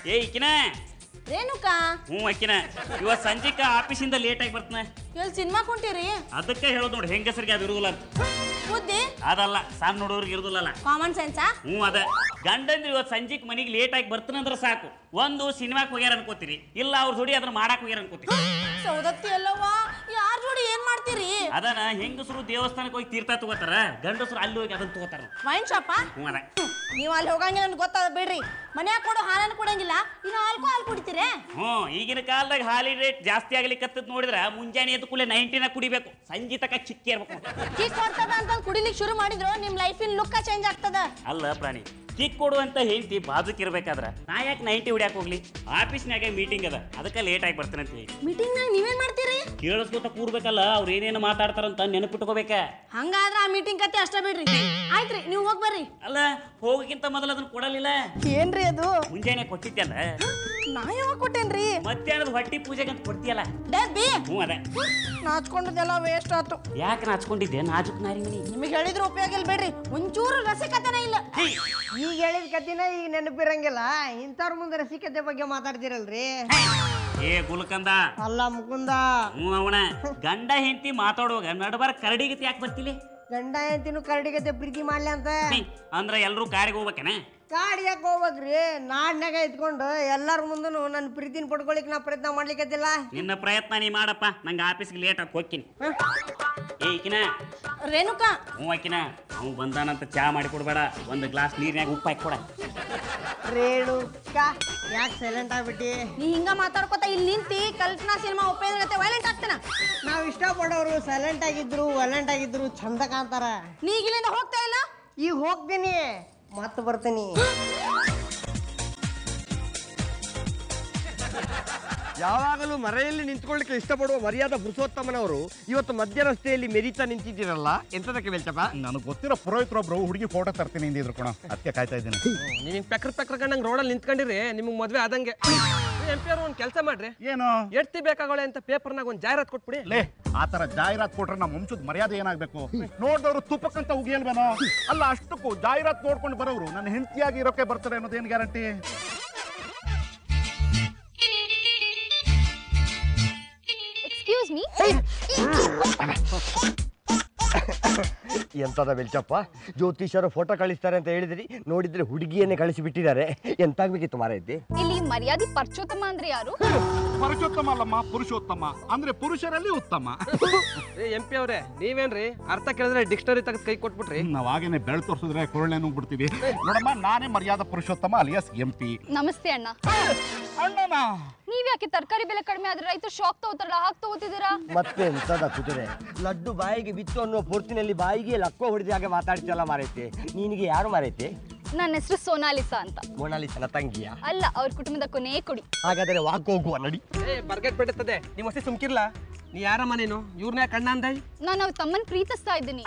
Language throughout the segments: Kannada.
ಏ ಈಕಿನ ರೇಣುಕಾ ಹ್ಞೂ ಅಕ್ಕಿನ ಇವತ್ತು ಸಂಜಿಕ ಆಫೀಸಿಂದ ಲೇಟಾಗಿ ಬರ್ತಾನೆ ಎಲ್ಲಿ ಸಿನಿಮಾ ಕೊಂಟಿರಿ ಅದಕ್ಕೆ ಹೇಳೋದು ನೋಡಿ ಹೆಂಗಸರಿಗೆ ಅದು ಇರುದಿಲ್ಲ ಅಂತ ಬುದ್ಧಿ ಅದಲ್ಲ ಸಣ್ಣ ನೋಡೋರಿಗೆ ಇರುದಿಲ್ಲಲ್ಲ ಕಾಮನ್ ಸೆನ್ಸಾ ಹ್ಞೂ ಅದ ಗಂಡಂದ್ರೆ ಇವತ್ತು ಸಂಜೆಗೆ ಮನೆಗೆ ಲೇಟಾಗಿ ಬರ್ತಾನಂದ್ರೆ ಸಾಕು ಒಂದು ಸಿನಿಮಾಕ್ಕೆ ಹೋಗ್ಯಾರ ಅನ್ಕೋತೀರಿ ಇಲ್ಲ ಅವ್ರ ಜೋಡಿ ಅದನ್ನ ಮಾಡಕ್ ಹೋಗ್ಯಾರ ಅನ್ಕೋತೀರಿ ಸೌದತ್ತಿ ಅಲ್ಲವ್ವ ಯಾರ ಜೋಡಿ ಏನ್ ಮಾಡ್ತೀರಿ ಅದನ್ನ ಹೆಂಗಸರು ದೇವಸ್ಥಾನಕ್ಕೆ ಹೋಗಿ ತೀರ್ಥ ತಗೋತಾರ ಗಂಡಸರು ಅಲ್ಲಿ ಹೋಗಿ ಅದನ್ನ ತಗೋತಾರ ವೈನ್ ಶಾಪ ಹ್ಞೂ ಅದ ನೀವು ಅಲ್ಲಿ ಹೋಗಂಗಿಲ್ಲ ನನ್ಗೆ ಗೊತ್ತಾದ ಬಿಡ್ರಿ ಮನ್ಯಾಗ ಕೊಡೋ ಹಾಲನ್ನು ಕೊಡಂಗಿಲ್ಲ ಇನ್ನು ಹಾಲ್ಕೋ ಹಾಲು ಕುಡಿತೀರೇ ಹ್ಞೂ ಈಗಿನ ಕಾಲದಾಗ ಹಾಲಿ ರೇಟ್ ಜಾಸ್ತಿ ಆಗ್ಲಿಕ್ಕತ್ತದ ನೋಡಿದ್ರೆ ಮುಂಜಾನೆ ಎದ್ದು ಕೂಡಲೇ ನೈಂಟಿನ ಕುಡಿಬೇಕು ಸಂಜೆ ತಕ ಚಿಕ್ಕಿ ಇರ್ಬೇಕು ಕಿಕ್ ಕೊಡ್ತದ ಅಂತ ಕುಡಿಲಿಕ್ಕೆ ಶುರು ಮಾಡಿದ್ರು ನಿಮ್ ಲೈಫಿನ ಲುಕ್ಕ ಚೇಂಜ್ ಆಗ್ತದ ಅಲ್ಲ ಪ್ರಾಣಿ ಕಿಕ್ ಕೊಡುವಂತ ಹೆಂಡತಿ ಬಾಜುಕ್ ಇರ್ಬೇಕಾದ್ರ ನಾ ಯಾಕೆ ನೈಂಟಿ ಹೊಡ್ಯಾಕ ಹೋಗ್ಲಿ ಆಫೀಸ್ನಾಗ ಮೀಟಿಂಗ್ ಅದ ಅದಕ್ಕೆ ಲೇಟ್ ಆಗಿ ಬರ್ತಾನೆ ಅಂತ ಹೇಳಿ ಮೀಟಿಂಗ್ ನಾಗ ನೀವೇನ್ ಮಾಡ್ತೀರಿ ಕೇಳಿಸ್ಕೊತ ಕೂರ್ಬೇಕಲ್ಲ ಅವ್ರು ಏನೇನು ಮಾತಾಡ್ತಾರಂತ ನೆನಪಿಟ್ಕೋಬೇಕ ಹಂಗಾದ್ರ ಆ ಮೀಟಿಂಗ್ ಕತೆ ಅಷ್ಟ ಬಿಡ್ರಿ ಆಯ್ತ್ರಿ ನೀವು ಹೋಗ್ ಬರ್ರಿ ಅಲ್ಲ ಹೋಗಕ್ಕಿಂತ ಮೊದಲು ಅದನ್ನ ಕೊಡಲಿಲ್ಲ ಏನ್ರಿ ಅದು ಮುಂಜಾನೆ ಕೊಟ್ಟಿದ್ದಲ್ಲ ನಾ ಯಾವಾಗ ಕೊಟ್ಟೇನ್ರಿ ಮಧ್ಯಾಹ್ನದ ಹೊಟ್ಟಿ ಪೂಜೆಗೆ ಅಂತ ಕೊಡ್ತೀಯಲ್ಲ ಡಬ್ಬಿ ಹ್ಞೂ ಅದ ನಾಚ್ಕೊಂಡದೆಲ್ಲ ವೇಸ್ಟ್ ಆತು ಯಾಕೆ ನಾಚ್ಕೊಂಡಿದ್ದೆ ನಾಜುಕ್ ನಾರಿ ಮನಿ ನಿಮಗೆ ಹೇಳಿದ್ರ ಉಪಯೋಗ ಇಲ್ಲ ಬಿಡ್ರಿ ಒಂಚೂರು ರಸಿಕತನ ಇಲ್ಲ ಈಗ ಹೇಳಿದ ಕತಿನ ಈಗ ನೆನಪಿರಂಗಿಲ್ಲ ಇಂಥವ್ರ ಮುಂದೆ ರಸಿಕತೆ ಬಗ್ಗೆ ಮಾತಾಡ್ತಿರಲ್ರಿ ಏ ಗುಲ್ಕಂದ ಅಲ್ಲ ಮುಕುಂದ ಹ್ಞೂ ಅವನ ಗಂಡ ಹೆಂಡತಿ ಮಾತಾಡುವಾಗ ನಡಬಾರ ಕರಡಿಗತಿ ಯಾಕೆ ಬರ್ತಿಲಿ ಗಂಡ ಹೆಂಡತಿನೂ ಕರಡಿಗತೆ ಪ್ರೀತಿ ಮಾಡ್ಲಿ ಅಂತ ಅಂದ್ರ ಎಲ್ರೂ ಕಾಡಿಗೆ ಹೋಗ್ಬೇಕೇನ ಕಾಡಿಯಾಕ ಹೋಗ್ಬೇಕ್ರಿ ನಾಡ್ನಾಗ ಇದ್ಕೊಂಡು ಎಲ್ಲಾರ ಮುಂದನು ನನ್ನ ಪ್ರೀತಿನ ಪಡ್ಕೊಳಿಕ್ ನಾ ಪ್ರಯತ್ನ ಮಾಡ್ಲಿಕ್ಕತ್ತಿಲ್ಲ ನಿನ್ನ ಪ್ರಯತ್ನ ನೀ ಮಾಡಪ್ಪ ನಂಗೆ ಆಫೀಸ್ಗೆ ಲೇಟ್ ಆಗಿ ಹೋಗ್ತೀನಿ ಏ ಈಕಿನ ರೇಣುಕಾ ಹ್ಞೂ ಆಕಿನ ಅವ್ನು ಬಂದಾನಂತ ಚಾ ಮಾಡಿ ಕೊಡ್ಬೇಡ ಒಂದು ಗ್ಲಾಸ್ ನೀರಿನಾಗ ಉಪ್ಪು ಹಾಕಿ ಕೊಡ ರೇಣುಕ ಯಾಕೆ ಸೈಲೆಂಟ್ ಆಗ್ಬಿಟ್ಟಿ ನೀ ಹಿಂಗ ಮಾತಾಡ್ಕೊತ ಇಲ್ಲಿ ನಿಂತಿ ಕಲ್ಪನಾ ಸಿನಿಮಾ ಉಪಯೋಗ ಜೊತೆ ವೈಲೆಂಟ್ ಆಗ್ತಾನ ನಾವ್ ಇಷ್ಟಪಡೋರು ಸೈಲೆಂಟ್ ಆಗಿದ್ರು ವೈಲೆಂಟ್ ಆಗಿದ್ರು ಚಂದ ಕಾಣ್ತಾರ ನೀ ಈಗ ಇಲ್ಲಿಂದ ಹೋಗ್ತಾ ಇಲ್ಲ ಈಗ ಹೋಗ್ತೀನಿ ಮತ್ತೆ ಬರ್ತೀನಿ ಯಾವಾಗಲೂ ಮರೆಯಲ್ಲಿ ನಿಂತ್ಕೊಳ್ಳಿಕ್ಕೆ ಇಷ್ಟಪಡುವ ಮರ್ಯಾದ ಪುರುಷೋತ್ತಮನವರು ಇವತ್ತು ಮಧ್ಯ ರಸ್ತೆಯಲ್ಲಿ ಮೆರಿತಾ ನಿಂತಿದ್ದೀರಲ್ಲ ಎಂತದಕ್ಕೆ ಬೆಲ್ಚಪ್ಪ ನನಗೆ ಗೊತ್ತಿರೋ ಪುರೋಹಿತರೊಬ್ರು ಹುಡುಗಿ ಫೋಟೋ ತರ್ತೀನಿ ಇಂದಿದ್ರು ಕಣ ಅದಕ್ಕೆ ಕಾಯ್ತಾ ಇದ್ದೀನಿ ನೀವು ಪೆಕ್ರ ಪೆಕ್ರ ಕಂಡಂಗೆ ರೋಡಲ್ಲಿ ನಿಂತ್ಕೊಂಡಿರಿ ನಿಮಗೆ ಮದ್ವೆ ಆದಂಗೆ ಎಂ ಪಿ ಅವ್ರು ಒಂದು ಕೆಲಸ ಮಾಡ್ರಿ ಏನು ಎಡ್ತಿ ಬೇಕಾಗಳೆ ಅಂತ ಪೇಪರ್ನಾಗ ಒಂದು ಜಾಹೀರಾತು ಕೊಟ್ಬಿಡಿ ಲೇ ಆ ತರ ಜಾಹೀರಾತ್ ಕೊಟ್ರೆ ನಮ್ಮ ವಂಶದ ಮರ್ಯಾದೆ ಏನಾಗ್ಬೇಕು ನೋಡ್ದವ್ರು ತುಪ್ಪಕ್ಕಂತ ಉಗಿಯಲ್ವೇನೋ ಅಲ್ಲ ಅಷ್ಟಕ್ಕೂ ಜಾಹೀರಾತ್ ನೋಡ್ಕೊಂಡು ಬರೋರು ನನ್ನ ಹೆಂಡತಿಯಾಗಿ ಇರೋಕೆ ಬರ್ತಾರೆ ಅನ್ನೋದೇನು ಗ್ಯಾರಂಟಿ ಎಕ್ಸ್ಕ್ಯೂಸ್ ಮೀ ಎಂತದ ಬೆಲ್ಚಪ್ಪ ಜ್ಯೋತಿಷರು ಫೋಟೋ ಕಳಿಸ್ತಾರೆ ಅಂತ ಹೇಳಿದ್ರಿ ನೋಡಿದ್ರೆ ಹುಡುಗಿಯನ್ನೇ ಕಳಿಸಿಬಿಟ್ಟಿದ್ದಾರೆ ಎಂತಾಗ್ಬೇಕಿತ್ತು ಮಾರೈತಿ ಇಲ್ಲಿ ಮರ್ಯಾದೆ ಪರ್ಚೋತ್ತಮ ಅಂದ್ರೆ ಯಾರು ಪುರುಷೋತ್ತಮ ಅಲ್ಲಮ್ಮ ಪುರುಷೋತ್ತಮ ಅಂದ್ರೆ ಪುರುಷರಲ್ಲಿ ಉತ್ತಮ ಏ ಎಂ ಪಿ ಅವ್ರೆ ನೀವೇನ್ರಿ ಅರ್ಥ ಕೇಳಿದ್ರೆ ಡಿಕ್ಷನರಿ ತೆಗೆದು ಕೈ ಕೊಟ್ಬಿಟ್ರಿ ನಾವ್ ಹಾಗೇನೆ ಬೆಳ್ ತೋರಿಸಿದ್ರೆ ಕೊರಳೆ ಬಿಡ್ತೀವಿ ನೋಡಮ್ಮ ನಾನೇ ಮರ್ಯಾದಾ ಪುರುಷೋತ್ತಮ ಅಲಿಯಾಸ್ ಎಂ ಪಿ ನಮಸ್ತೆ ಅಣ್ಣ ಅಣ್ಣನ ನೀವ್ ಯಾಕೆ ತರಕಾರಿ ಬೆಲೆ ಕಡಿಮೆ ಆದ್ರೆ ರೈತರು ಶಾಕ್ ತಗೋತಾರಲ್ಲ ಹಾಗೆ ತಗೋತಿದ್ದೀರಾ ಮತ್ತೆ ಎಂತದ ಕುದುರೆ ಲಡ್ಡು ಬಾಯಿಗೆ ಬಿತ್ತು ಅನ್ನೋ ಪೂರ್ತಿನಲ್ಲಿ ಬಾಯಿಗೆ ಲಕ್ಕೋ ಹೊಡೆದ ಹಾಗೆ ಮಾತಾಡ್ತಿಯಲ್ಲ ಮಾರೈತಿ ನಿನಗೆ ಯಾರು ಮಾರೈತಿ ನನ್ನ ಹೆಸರು ಸೋನಾಲಿಸಾ ಅಂತ ಮೊನಾಲಿಸನ ತಂಗಿಯ ಅಲ್ಲ ಅವ್ರ ಕುಟುಂಬದ ಕೊನೆ ಕುಡಿ ಹಾಗಾದರೆ ವಾಕ್ ಹೋಗುವ ನಡಿ ಏ ಬರ್ಗೆಟ್ ಬಿಡುತ್ತದೆ ನಿಮ್ಮ ಹೊಸಿ ಸುಮ್ಕಿರ್ಲ ನೀ ಯಾರಮ್ಮ ನೀನು ಇವ್ರನ್ನೇ ಕಣ್ಣ ಅಂದೈ ನಾನು ಅವ್ರ ತಮ್ಮನ್ ಪ್ರೀತಿಸ್ತಾ ಇದ್ದೀನಿ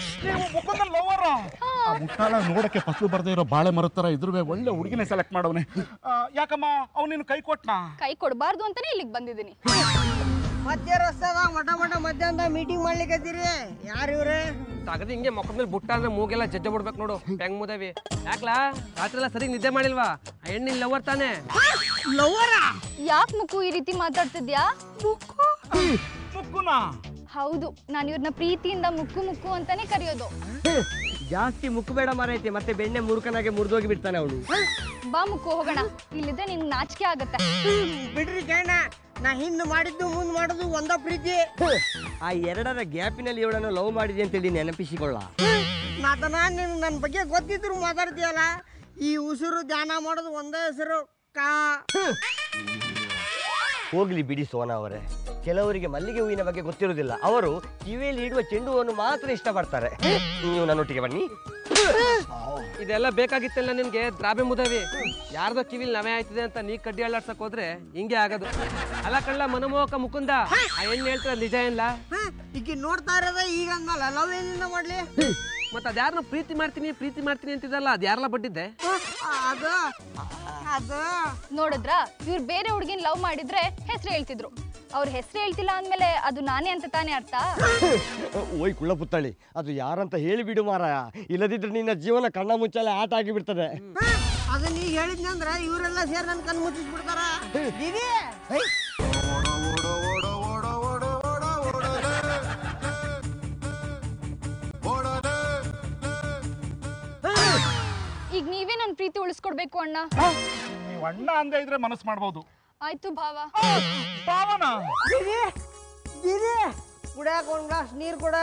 ಆ ಮುಟ್ಟಾಳ ನೋಡಕ್ಕೆ ಫಸಲು ಬರ್ದೇ ಇರೋ ಬಾಳೆ ಮರದ ತರ ಇದ್ರುವೆ ಒಳ್ಳೆ ಹುಡುಗಿನೇ ಸೆಲೆಕ್ಟ್ ಮಾಡವನೆ ಯಾಕಮ್ಮ ಅವ್ನಿನ್ ಕೈ ಕೊಟ್ನಾ ಕೈ ಕೊಡಬಾರ್ದು ಅಂತಾನೆ ಇಲ್ಲಿಗೆ ಬಂದಿದ್ದೀನಿ ಮಧ್ಯ ರಸ್ತೆದಾಗ ಮಠ ಮಠ ಮಧ್ಯಾಹ್ನದ ಮೀಟಿಂಗ್ ಮಾಡ್ಲಿಕ್ಕತ್ತೀರಿ ಯಾರು ಇವ್ರೆ ತಗದು ಹಿಂಗೆ ಮೊಕ್ಕದ ಮೇಲೆ ಬುಟ್ಟ ಅಂದ್ರೆ ಮೂಗೆಲ್ಲ ಜಜ್ಜ ಬಿಡ್ಬೇಕು ನೋಡು ಹೆಂಗ್ ಮುದವಿ ಯಾಕ್ಲಾ ರಾತ್ರಿ ಎಲ್ಲ ಸರಿ ನಿದ್ದೆ ಮಾಡಿಲ್ವಾ ಆ ಹೆಣ್ಣಿನ ಲವರ್ ತಾನೆ ಯಾಕೆ ಮುಕ್ಕು ಈ ರೀತಿ ಮಾತಾಡ್ತಿದ್ಯಾ ಮುಕ್ಕುನಾ ಹೌದು ನಾನು ಇವ್ರನ್ನ ಪ್ರೀತಿಯಿಂದ ಮುಕ್ಕು ಮುಕ್ಕು ಅಂತಾನೆ ಕರೆಯೋದು ಜಾಸ್ತಿ ಮುಕ್ಕಬೇಡ ಮಾರೈತಿ ಮತ್ತೆ ಬೆಣ್ಣೆ ಮುರುಕನಾಗೆ ಮುರಿದೋಗಿ ಬಿಡ್ತಾನೆ ಅವನು ಬಾ ಮುಕ್ಕು ಹೋಗೋಣ ಇಲ್ಲಿದ್ರೆ ನಿನ್ಗೆ ನಾಚಿಕೆ ಆಗತ್ತೆ ಬಿಡ್ರಿ ಕಣ್ಣ ನಾ ಹಿಂದ್ ಮಾಡಿದ್ದು ಮುಂದ್ ಮಾಡೋದು ಒಂದ ಪ್ರೀತಿ ಆ ಎರಡರ ಗ್ಯಾಪಿನಲ್ಲಿ ಇವಳನ್ನು ಲವ್ ಮಾಡಿದೆ ಅಂತೇಳಿ ನೆನಪಿಸಿಕೊಳ್ಳ ಮಾತನ ನೀನು ನನ್ನ ಬಗ್ಗೆ ಗೊತ್ತಿದ್ರು ಮಾತಾಡ್ತೀಯಲ್ಲ ಈ ಉಸಿರು ಧ್ಯಾನ ಮಾಡೋದು ಒಂದೇ ಹೆಸರು ಕಾ ಹೋಗ್ಲಿ ಬಿಡಿ ಸೋನಾ ಅವರೇ ಕೆಲವರಿಗೆ ಮಲ್ಲಿಗೆ ಹೂವಿನ ಬಗ್ಗೆ ಗೊತ್ತಿರುವುದಿಲ್ಲ ಅವರು ಕಿವಿಯಲ್ಲಿ ಇಡುವ ಚೆಂಡು ಹೂವನ್ನು ಮಾತ್ರ ಇಷ್ಟಪಡ್ತಾರೆ ನೀವು ನನ್ನೊಟ್ಟಿಗೆ ಬನ್ನಿ ಇದೆಲ್ಲ ಬೇಕಾಗಿತ್ತಲ್ಲ ನಿನ್ಗೆ ದ್ರಾಬೆ ಮುದವಿ ಯಾರ್ದೋ ಕಿವಿಲ್ ನವೆ ಆಯ್ತಿದೆ ಅಂತ ನೀ ಕಡ್ಡಿ ಅಳ್ಳಾಡ್ಸಕ್ ಹೋದ್ರೆ ಹಿಂಗೆ ಆಗೋದು ಅಲ್ಲ ಕಳ್ಳ ಮನಮೋಹಕ ಮುಕುಂದ ಆ ಹೆಣ್ಣು ಹೇಳ್ತಾರ ನಿಜ ಏನಿಲ್ಲ ಈಗ ನೋಡ್ತಾ ಇರೋದ ಈಗ ಹಂಗಲ್ಲ ಲವ್ ಏನಿಂದ ಮಾಡ್ಲಿ ಮತ್ತೆ ಅದ್ಯಾರನ್ನ ಪ್ರೀತಿ ಮಾಡ್ತೀನಿ ಪ್ರೀತಿ ಮಾಡ್ತೀನಿ ಅಂತಿದ್ದಲ್ಲ ಅದು ಯಾರೆಲ್ಲ ಬಡ್ಡಿದ್ದೆ ಅದು ಅದು ನೋಡಿದ್ರ ಇವ್ರು ಬೇರೆ ಹುಡುಗಿನ ಲವ್ ಮಾಡಿದ್ರೆ ಹೆಸರು ಹೇಳ್ತಿದ್ರು ಅವ್ರ ಹೆಸರು ಹೇಳ್ತಿಲ್ಲ ಅಂದ್ಮೇಲೆ ಅದು ನಾನೇ ಅಂತ ತಾನೇ ಅರ್ಥ ಓಯ್ ಕುಳ್ಳ ಪುತ್ತಳಿ ಅದು ಯಾರಂತ ಹೇಳಿಬಿಡು ಮಾರಾಯ ಇಲ್ಲದಿದ್ರೆ ನಿನ್ನ ಜೀವನ ಕಣ್ಣ ಮುಚ್ಚಾಲೆ ಆಟ ಆಗಿಬಿಡ್ತದೆ ಅದನ್ನ ಈಗ ಹೇಳಿದ್ನಂದ್ರ ಇವರೆಲ್ಲ ಸೇರಿ ನನ್ನ ಕಣ್ಣು ಮುಚ್ಚಿಸ್ಬಿಡ್ತಾರ ದೀದಿ ಈಗ ನೀವೇ ನನ್ನ ಪ್ರೀತಿ ಉಳಿಸ್ಕೊಡ್ಬೇಕು ಅಣ್ಣ ನೀವು ಅಣ್ಣ ಅಂದೇ ಇದ್ರೆ ಮನಸ್ಸು ಮಾಡ್ಬೋದು ಆಯ್ತು ಭಾವ ಪಾವನ ದೀದಿ ದೀದಿ ಕುಡಿಯಾಕ ಒಂದ್ ಗ್ಲಾಸ್ ನೀರು ಕೊಡ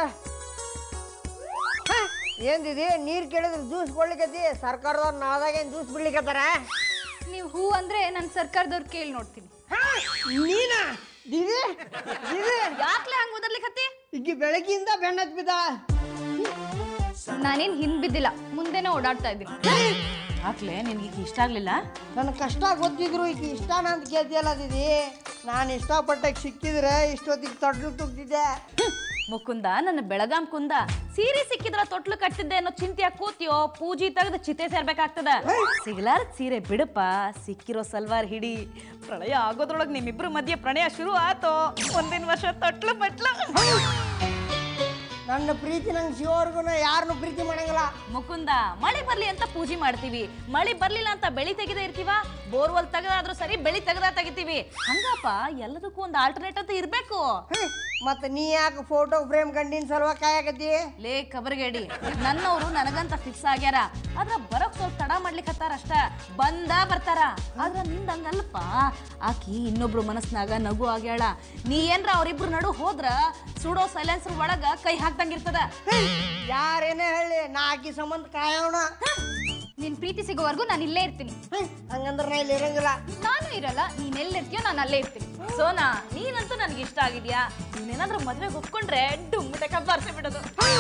ಹ, ಏನ್ ದೀದಿ ನೀರ್ ಕೇಳಿದ್ರೆ ಜ್ಯೂಸ್ ಕೊಡ್ಲಿಕತ್ತಿ ಸರ್ಕಾರದವ್ರು ನಾಳ್ದಾಗ ಏನ್ ಜ್ಯೂಸ್ ಬಿಡ್ಲಿಕತ್ತಾರ ನೀವು ಹೂ ಅಂದ್ರೆ ನಾನು ಸರ್ಕಾರದವ್ರು ಕೇಳಿ ನೋಡ್ತೀನಿ ನೀನಾ ದೀದಿ ದೀದಿ ಯಾಕ್ಲೆ ಹಂಗ ಓದರ್ಲಿಕತ್ತಿ ಈಗ ಬೆಳಗ್ಗಿಂದ ಬೆಣ್ಣತ್ ಬಿದ್ದಾಳ ನಾನೇನ್ ಹಿಂದ್ ಬಿದ್ದಿಲ್ಲ ಮುಂದೆನೇ ಓಡಾಡ್ತಾ ಇದ್ದೀನಿ ಯಾಕ್ಲೆ ನಿನ್ಗೆ ಈಗ ಇಷ್ಟ ಆಗ್ಲಿಲ್ಲ ನನ್ನ ಕಷ್ಟ ಗೊತ್ತಿದ್ರು ಈಗ ಇಷ್ಟನ ಅಂತ ಕೇಳ್ತಿಯಲ್ಲ ದೀದಿ ನಾನು ಇಷ್ಟಪಟ್ಟಾಗ ಸಿಕ್ಕಿದ್ರೆ ಇಷ್ಟೊತ್ತಿಗೆ ತೊಟ್ಲು ತುಗ್ತಿದ್ದೆ ಮುಕುಂದ ನನ್ನ ಬೆಳಗಾಂ ಕುಂದ ಸೀರೆ ಸಿಕ್ಕಿದ್ರ ತೊಟ್ಲು ಕಟ್ಟಿದ್ದೆ ಅನ್ನೋ ಚಿಂತೆಯಾಗ ಕೂತಿಯೋ ಪೂಜಿ ತೆಗೆದು ಚಿತೆ ಸೇರ್ಬೇಕಾಗ್ತದ ಸಿಗ್ಲಾರ್ದ ಸೀರೆ ಬಿಡಪ್ಪ ಸಿಕ್ಕಿರೋ ಸಲ್ವಾರ್ ಹಿಡಿ ಪ್ರಳಯ ಆಗೋದ್ರೊಳಗೆ ನಿಮ್ಮಿಬ್ರು ಮಧ್ಯೆ ಪ್ರಣಯ ಶುರು ಆತೋ ಒಂದಿನ ವರ್ಷ ತೊಟ್ಲು ಬಟ್ಲು ನನ್ನ ಪ್ರೀತಿ ನಂಗೆ ಶಿವರ್ಗು ಯಾರನ್ನು ಪ್ರೀತಿ ಮಾಡಂಗಿಲ್ಲ ಮುಕುಂದ ಮಳೆ ಬರ್ಲಿ ಅಂತ ಪೂಜೆ ಮಾಡ್ತೀವಿ ಮಳೆ ಬರ್ಲಿಲ್ಲ ಅಂತ ಬೆಳಿ ತೆಗೆದ ಇರ್ತೀವ ಬೋರ್ವೆಲ್ ತೆಗದಾದ್ರೂ ಸರಿ ಬೆಳಿ ತೆಗದ ತೆಗಿತೀವಿ ಹಂಗಪ್ಪ ಎಲ್ಲದಕ್ಕೂ ಒಂದು ಆಲ್ಟರ್ನೇಟ್ ಅಂತ ಇರ್ಬೇಕು ಹ್ಮ್. ಮತ್ತೆ ನೀ ಯಾಕೆ ಫೋಟೋ ಫ್ರೇಮ್ ಗಂಡಿನ ಸಲುವಾಗಿ ಕಾಯಕತ್ತಿ ಲೇ ಕಬರ್ಗೇಡಿ ನನ್ನವರು ನನಗಂತ ಫಿಕ್ಸ್ ಆಗ್ಯಾರ ಆದ್ರ ಬರೋಕ್ ಸ್ವಲ್ಪ ತಡ ಮಾಡ್ಲಿಕ್ಕೆ ಹತ್ತಾರ ಅಷ್ಟ ಬಂದ ಬರ್ತಾರ ಆದ್ರ ನಿಂದ ಹಂಗಲ್ಲಪ್ಪ ಆಕಿ ಇನ್ನೊಬ್ರು ಮನಸ್ನಾಗ ನಗು ಆಗ್ಯಾಳ ನೀ ಏನ್ರ ಅವ್ರಿಬ್ರು ನಡು ಹೋದ್ರ ಸುಡೋ ಸೈಲೆನ್ಸರ್ ಒಳಗ ಕೈ ಹಾಕ್ದಂಗಿರ್ತದ ಯಾರೇನೇ ಹೇಳಿ ನಾ ಆಕಿ ಸಂಬಂಧ ಕಾಯೋಣ ನಿನ್ ಪ್ರೀತಿ ಸಿಗೋವರೆಗೂ ನಾನು ಇಲ್ಲೇ ಇರ್ತೀನಿ ಹ್ಮ್. ಹಂಗಂದ್ರೆ ನಾ ಇಲ್ಲಿ ಇರಂಗಿಲ್ಲ ನಾನು ಇರಲ್ಲ ನೀನ್ ಎಲ್ಲಿರ್ತೀಯೋ ನಾನು ಅಲ್ಲೇ ಇರ್ತೀನಿ ಸೋನಾ ನೀನಂತೂ ನನಗೆ ಇಷ್ಟ ಆಗಿದ್ಯಾ ನೀನೇನಾದ್ರೂ ಮದ್ವೆಗೆ ಒಪ್ಕೊಂಡ್ರೆ ಡುಮ್ಮಟಕ ಬರ್ಸಿ ಬಿಡೋದು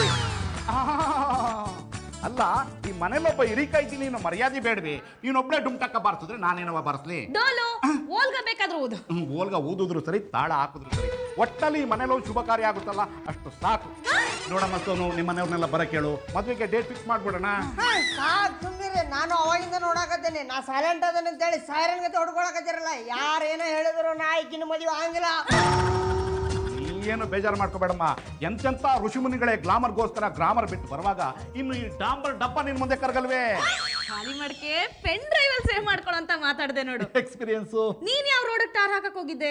ಅಲ್ಲ ಈ ಮನೇಲೊಬ್ಬ ಇರಿಕ ಇದ್ದೀನಿ ನೀನು ಮರ್ಯಾದೆ ಬೇಡವೆ ನೀನೊಬ್ಬಳೇ ಡುಮ್ಟಕ್ಕ ಬಾರಿಸಿದ್ರೆ ನಾನೇನವ ಬಾರಿಸ್ಲಿ ಡೋಲು ಓಲ್ಗ ಬೇಕಾದ್ರೂ ಓದು ಹ್ಮ್, ಓಲ್ಗ ಊದಿದ್ರು ಸರಿ ತಾಳ ಹಾಕಿದ್ರು ಸರಿ ಒಟ್ಟಲ್ಲಿ ಈ ಮನೇಲಿ ಒಂದು ಶುಭ ಕಾರ್ಯ ಆಗುತ್ತಲ್ಲ ಅಷ್ಟು ಸಾಕು ನೋಡಮ್ಮ ಸೋನು ನಿಮ್ಮ ಮನೆಯವ್ರನ್ನೆಲ್ಲ ಬರ ಕೇಳು ಮದ್ವೆಗೆ ಡೇಟ್ ಫಿಕ್ಸ್ ಮಾಡ್ಬಿಡೋಣ ಸಾಕ್ ಸುಮ್ಮಿರಿ ನಾನು ಅವಾಗಿಂದ ನೋಡಾಕತ್ತೇನೆ ನಾ ಸೈಲೆಂಟ್ ಅದನ್ನ ಅಂತೇಳಿ ಸೈರನ್ ಗತೆ ಹೊಡ್ಕೊಳಕತ್ತಿರಲ್ಲ ಯಾರು ಏನೋ ಹೇಳಿದ್ರು ನಾ ಈಕಿನ ಮದುವೆ ಆಗಿಲ್ಲ ಏನು ಬೇಜಾರು ಮಾಡ್ಕೋಬೇಡಮ್ಮ ಎಂತೆಂತ ಋಷಿಮುನಿಗಳೇ ಗ್ಲಾಮರ್ಗೋಸ್ಕರ ಗ್ರಾಮರ್ ಬಿಟ್ಟು ಬರುವಾಗ ಇನ್ನು ಈ ಡಾಂಬರ್ ಡಬ್ಬ ನಿನ್ ಮುಂದೆ ಕರಗಲ್ವೇ ಖಾಲಿ ಮಾಡ್ಕೆ ಪೆನ್ ಡ್ರೈವ್ ಅಲ್ಲಿ ಸೇವ್ ಮಾಡ್ಕೊಳ್ಳೋ ಅಂತ ಮಾತಾಡ್ದೆ ನೋಡು ಎಕ್ಸ್ಪೀರಿಯನ್ಸು ನೀನ್ ಯಾವ ರೋಡ್ ಟಾರ್ ಹಾಕಕ್ ಹೋಗಿದ್ದೆ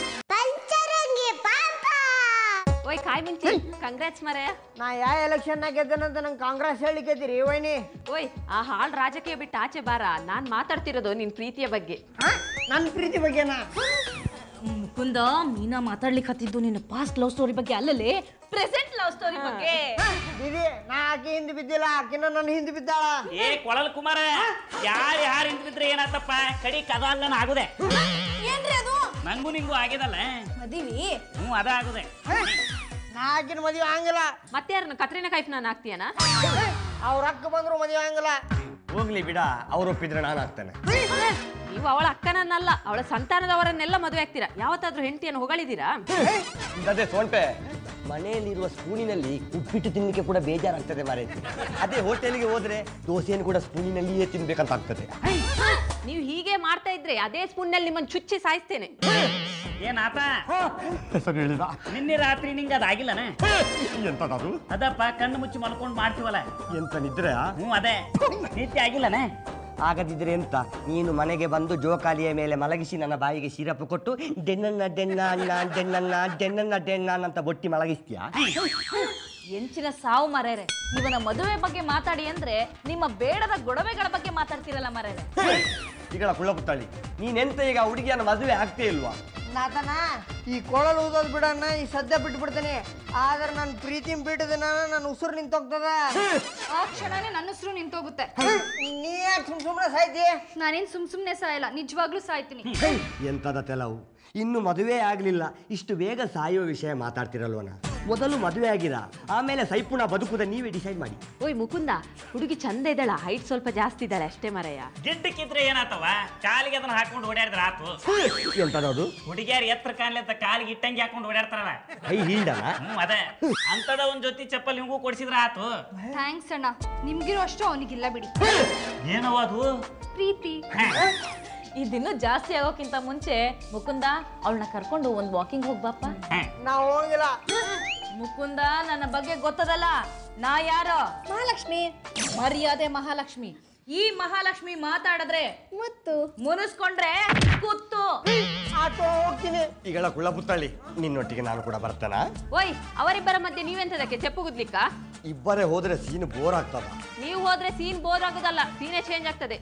ಓಯ್ ಕಾಯ್ ಮಿಂಚಿ ಕಂಗ್ರಾಟ್ಸ್ ಮರೆ ನಾ ಯಾವ ಎಲೆಕ್ಷನ್ ಗೆದ್ದೇನಂತ ನಂಗೆ ಕಾಂಗ್ರೆಸ್ ಹೇಳಿಕತ್ತೀರಿ ವೈನಿ ಓಯ್ ಆ ಹಾಳ್ ರಾಜಕೀಯ ಬಿಟ್ಟು ಆಚೆ ಬಾರ ನಾನ್ ಮಾತಾಡ್ತಿರೋದು ನಿನ್ ಪ್ರೀತಿಯ ಬಗ್ಗೆ ನನ್ನ ಪ್ರೀತಿ ಬಗ್ಗೆನಾ ಮುಕುಂದ ಮೀನಾ ಮಾತಾಡ್ಲಿಕ್ಕೆ ಹತ್ತಿದ್ದು ನಿನ್ನ ಪಾಸ್ಟ್ ಲವ್ ಸ್ಟೋರಿ ಬಗ್ಗೆ ಅಲ್ಲಲ್ಲಿ ಪ್ರೆಸೆಂಟ್ ಲವ್ ಸ್ಟೋರಿ ಬಗ್ಗೆ ದೀದಿ ನಾ ಆಕಿ ಹಿಂದೆ ಬಿದ್ದಿಲ್ಲ ಆಕಿನ ನನ್ನ ಹಿಂದೆ ಬಿದ್ದಾಳ ಏ ಕೊಳಲ್ ಕುಮಾರ ಯಾರು ಯಾರು ಹಿಂದಿದ್ರೆ ಏನಾತಪ್ಪ ಕಡಿ ಕದ ಅಲ್ಲನ ಆಗುದೆ ಏನ್ರಿ ಅದು ನಂಗೂ ನಿಂಗೂ ಆಗಿದಲ್ಲ ಮದಿವಿ ಹ್ಞೂ ಅದ ಆಗುದೆ ನಾ ಆಕಿನ ಮದುವೆ ಆಗಿಲ್ಲ ಮತ್ತೆ ಯಾರನ್ನ ಕತ್ರಿನ ಕೈಫ್ ನಾನು ಆಗ್ತೀಯನ ಅವ್ರ ಅಕ್ಕ ಬಂದ್ರು ಮದುವೆ ಆಗಿಲ್ಲ ಹೋಗ್ಲಿ ಬಿಡ ಅವ್ರು ಒಪ್ಪಿದ್ರೆ ನಾನು ಆಗ್ತೇನೆ ನೀವು ಅವಳ ಅಕ್ಕನನ್ನಲ್ಲ ಅವಳ ಸಂತಾನದವರನ್ನೆಲ್ಲ ಮದುವೆ ಆಗ್ತೀರಾ ಯಾವತ್ತಾದ್ರೂ ಹೆಂಡತಿಯನ್ನು ಹೊಗಳಿದ್ದೀರಾ ಅದೇ ಸೋನ್ಪೆ ಮನೆಯಲ್ಲಿರುವ ಸ್ಪೂನಿನಲ್ಲಿ ಉಪ್ಪಿಟ್ಟು ತಿನ್ನಲಿಕ್ಕೆ ಕೂಡ ಬೇಜಾರಾಗ್ತದೆ ಮಾರೈತಿ ಅದೇ ಹೋಟೆಲ್ಗೆ ಹೋದ್ರೆ ದೋಸೆಯನ್ನು ಕೂಡ ಸ್ಪೂನಿನಲ್ಲಿಯೇ ತಿನ್ಬೇಕಂತ ಆಗ್ತದೆ ನೀವು ಹೀಗೆ ಮಾಡ್ತಾ ಇದ್ರೆ ಅದೇ ಸ್ಪೂನ್ನಲ್ಲಿ ನಿಮ್ಮನ್ನು ಚುಚ್ಚಿ ಸಾಯಿಸ್ತೇನೆ ಏನಾತ ಹೆಸರು ಹೇಳಿದ ನಿನ್ನೆ ರಾತ್ರಿ ನಿಂಗೆ ಅದಾಗಿಲ್ಲನ ಎಂತದದು ಅದಪ್ಪ ಕಣ್ಣು ಮುಚ್ಚಿ ಮಲ್ಕೊಂಡು ಮಾಡ್ತೀವಲ್ಲ ಎಂತ ನಿದ್ರೆ ಹ್ಞೂ ಅದೇ ನಿತ್ಯ ಆಗಿಲ್ಲನ ಆಗದಿದ್ರೆ ಎಂತ ನೀನು ಮನೆಗೆ ಬಂದು ಜೋಕಾಲಿಯ ಮೇಲೆ ಮಲಗಿಸಿ ನನ್ನ ಬಾಯಿಗೆ ಸಿರಪ್ ಕೊಟ್ಟು ಡೆನ್ನನ್ನ ಡೆನ್ನ ಅಣ್ಣ ಡೆನ್ನನ್ನ ಡೆನ್ನನ್ನ ಡೆನ್ನ ಅಂತ ಬೊಟ್ಟಿ ಮಲಗಿಸ್ತೀಯಾ ಎಂಚಿನ ಸಾವು ಮರೇರೆ ಇವನ ಮದುವೆ ಬಗ್ಗೆ ಮಾತಾಡಿ ಅಂದ್ರೆ ನಿಮ್ಮ ಬೇಡದ ಗೊಡವೆಗಳ ಬಗ್ಗೆ ಮಾತಾಡ್ತಿರಲ್ಲ ಮರೇರೆ ಈಗಳ ಕುಳ್ಳ ಕುತ್ತಳಿ ನೀನೆಂತ ಈಗ ಹುಡುಗಿಯನ್ನ ಮದುವೆ ಆಗ್ತೇ ಇಲ್ವಾ ನಾತನ ಈ ಕೊಳಲು ಊದೋದ್ ಬಿಡಣ್ಣ ಈ ಸದ್ಯ ಬಿಟ್ಬಿಡ್ತೇನೆ ಆದ್ರೆ ನನ್ನ ಪ್ರೀತಿ ಬಿಟ್ಟದನ ನನ್ನ ಉಸಿರು ನಿಂತೋಗ್ತದ ಆ ಕ್ಷಣನೇ ನನ್ನ ಹೆಸರು ನಿಂತೋಗುತ್ತೆ ನೀ ಯಾಕೆ ಸುಮ್ ಸುಮ್ಮನೆ ಸಾಯ್ತಿ ನಾನೇನ್ ಸುಮ್ ಸುಮ್ನೆ ಸಾಯಲ್ಲ ನಿಜವಾಗ್ಲೂ ಸಾಯ್ತೀನಿ ಎಂತದ ತೆಲವು ಇನ್ನು ಮದುವೆ ಆಗ್ಲಿಲ್ಲ ಇಷ್ಟು ಬೇಗ ಸಾಯುವ ವಿಷಯ ಮಾತಾಡ್ತಿರಲ್ವನ ಮೊದಲು ಮದುವೆ ಆಗಿರ ಆಮೇಲೆ ಸೈಪುಣ ಬದುಕುದ ನೀವೇ ಡಿಸೈಡ್ ಮಾಡಿ ಓಯ್ ಮುಕುಂದ ಹುಡುಗಿ ಚಂದ ಇದ್ದಾಳ ಹೈಟ್ ಸ್ವಲ್ಪ ಜಾಸ್ತಿ ಇದ್ದಾಳೆ ಅಷ್ಟೇ ಮರೆಯ ಗಿಡ್ಡಕ್ಕಿದ್ರೆ ಏನಾತವ ಕಾಲಿಗೆ ಅದನ್ನ ಹಾಕೊಂಡು ಓಡಾಡಿದ್ರ ಆತು ಎಂತದದು ಹುಡುಗಿಯಾರು ಎತ್ತರ ಕಾಣ್ಲಿ ಅಂತ ಕಾಲಿಗೆ ಇಟ್ಟಂಗಿ ಹಾಕೊಂಡು ಓಡಾಡ್ತಾರಲ್ಲ ಕೈ ಹಿಂಡನ ಹ್ಞೂ ಅದೇ ಅಂತದ ಒಂದ್ ಜೊತೆ ಚಪ್ಪಲ್ ನಿಮಗೂ ಕೊಡ್ಸಿದ್ರ ಆತು ಥ್ಯಾಂಕ್ಸ್ ಅಣ್ಣ ನಿಮ್ಗಿರೋ ಅಷ್ಟು ಅವನಿಗಿಲ್ಲ ಬಿಡಿ ಏನವ ಅದು ಪ್ರೀತಿ ಇದಿನ್ನೂ ಜಾಸ್ತಿ ಆಗೋಕ್ಕಿಂತ ಮುಂಚೆ ಮುಕುಂದ ಅವಳನ್ನ ಕರ್ಕೊಂಡು ಒಂದ್ ವಾಕಿಂಗ್ ಹೋಗ್ಬಾಪ ನಾವು ಹೋಗಿಲ್ಲ ಮುಕುಂದ ನನ್ನ ಬಗ್ಗೆ ಗೊತ್ತದಲ್ಲ ನಾ ಯಾರೋ ಮಹಾಲಕ್ಷ್ಮಿ ಮರ್ಯಾದೆ ಮಹಾಲಕ್ಷ್ಮಿ ಈ ಮಹಾಲಕ್ಷ್ಮಿ ಮಾತಾಡಿದ್ರೆ ಮುತ್ತು ಮುನಿಸ್ಕೊಂಡ್ರೆ ಕುತ್ತು ಆಟೋ ಹೋಗ್ತೀನಿ ಈಗಳ ಕುಳ್ಳ ಪುತ್ತಳಿ ನಿನ್ನೊಟ್ಟಿಗೆ ನಾನು ಕೂಡ ಬರ್ತಾನ ಓಯ್ ಅವರಿಬ್ಬರ ಮಧ್ಯೆ ನೀವೆಂತದಕ್ಕೆ ಚೆಪ್ಪು ಗುದ್ಲಿಕ್ಕ ಇಬ್ಬರೇ ಹೋದ್ರೆ ಸೀನ್ ಬೋರ್ ಆಗ್ತದ ನೀವು ಹೋದ್ರೆ ಸೀನ್ ಬೋರ್ ಆಗೋದಲ್ಲ ಸೀನೇ ಚೇಂಜ್ ಆಗ್ತದೆ